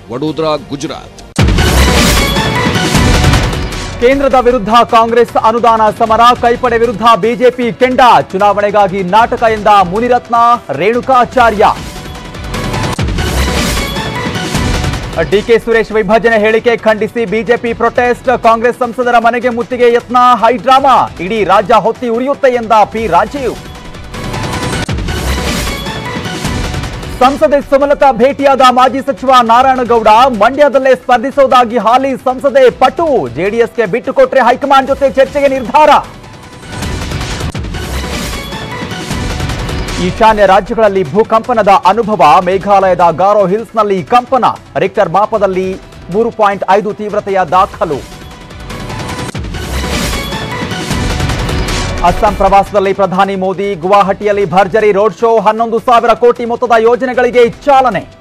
ವಡೋದರಾ ಗುಜರಾತ್ ಕೇಂದ್ರದ ವಿರುದ್ಧ ಕಾಂಗ್ರೆಸ್ ಅನುದಾನ ಸಮರ ಕೈಪಡೆ ವಿರುದ್ಧ ಬಿಜೆಪಿ ಕೆಂಡ ಚುನಾವಣೆಗಾಗಿ ನಾಟಕ ಎಂದ ಮುನಿರತ್ನ ರೇಣುಕಾಚಾರ್ಯ ಡಿಕೆ ಸುರೇಶ್ ವಿಭಜನೆ ಹೇಳಿಕೆ ಖಂಡಿಸಿ ಬಿಜೆಪಿ ಪ್ರೊಟೆಸ್ಟ್ ಕಾಂಗ್ರೆಸ್ ಸಂಸದರ ಮನೆಗೆ ಮುತ್ತಿಗೆ ಯತ್ನ ಹೈಡ್ರಾಮಾ ಇಡೀ ರಾಜ್ಯ ಹೊತ್ತಿ ಉರಿಯುತ್ತೆ ಎಂದ ಪಿ ರಾಜೀವ್ ಸಂಸದೆ ಸುಮಲತಾ ಭೇಟಿಯಾದ ಮಾಜಿ ಸಚಿವ ನಾರಾಯಣಗೌಡ ಮಂಡ್ಯದಲ್ಲೇ ಸ್ಪರ್ಧಿಸುವುದಾಗಿ ಹಾಲಿ ಸಂಸದೆ ಪಟು ಜೆಡಿಎಸ್ಗೆ ಬಿಟ್ಟುಕೊಟ್ರೆ ಹೈಕಮಾಂಡ್ ಜೊತೆ ಚರ್ಚೆಗೆ ನಿರ್ಧಾರ ಈಶಾನ್ಯ ರಾಜ್ಯಗಳಲ್ಲಿ ಭೂಕಂಪನದ ಅನುಭವ ಮೇಘಾಲಯದ ಗಾರೋ ಹಿಲ್ಸ್ನಲ್ಲಿ ಕಂಪನ ರಿಕ್ಟರ್ ಮಾಪದಲ್ಲಿ ಮೂರು ಪಾಯಿಂಟ್ ಐದು ತೀವ್ರತೆಯ ದಾಖಲು ಅಸ್ಸಾಂ ಪ್ರವಾಸದಲ್ಲಿ ಪ್ರಧಾನಿ ಮೋದಿ ಗುವಾಹಟಿಯಲ್ಲಿ ಭರ್ಜರಿ ರೋಡ್ ಶೋ ಹನ್ನೊಂದು ಸಾವಿರ ಕೋಟಿ ಮೊತ್ತದ ಯೋಜನೆಗಳಿಗೆ ಚಾಲನೆ